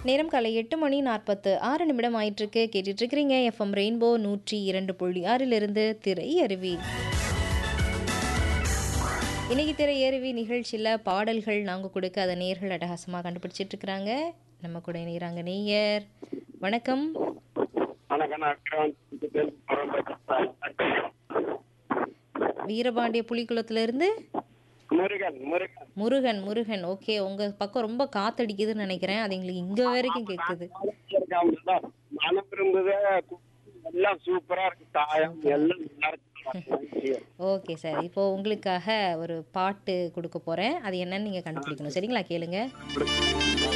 நேரம் காலை எட்டு மணி நாற்பத்து ஆறு நிமிடம் ஆயிட்டிருக்கு கேட்டுட்டு இருக்கிறீங்க எஃப்எம் ரெயின்போ நூற்றி இரண்டு புள்ளி ஆறிலிருந்து திரை அருவி இன்னைக்கு திரை அருவி நிகழ்ச்சியில் பாடல்கள் நாங்கள் கொடுக்க அதை நேர்கள் அட்டகாசமாக கண்டுபிடிச்சிட்டு இருக்கிறாங்க நம்ம கூட இணைகிறாங்க நேயர் வணக்கம் வணக்கம் நான் வீரபாண்டிய புலிக்குளத்துல இருந்து முருகன் முருகன் முருகன் முருகன் ஓகே உங்க பக்கம் ரொம்ப காத்தடிக்குதுன்னு நினைக்கிறேன் அது எங்களுக்கு இங்க வரைக்கும் கேட்குது இருக்காங்க மனம் விரும்புத எல்லாம் சூப்பரா இருக்கு தாயம் எல்லாம் நல்லா இருக்கு ஓகே சார் இப்போ உங்களுக்காக ஒரு பாட்டு கொடுக்க போறேன் அது என்னன்னு நீங்க கண்டுபிடிக்கணும் சரிங்களா கேளுங்க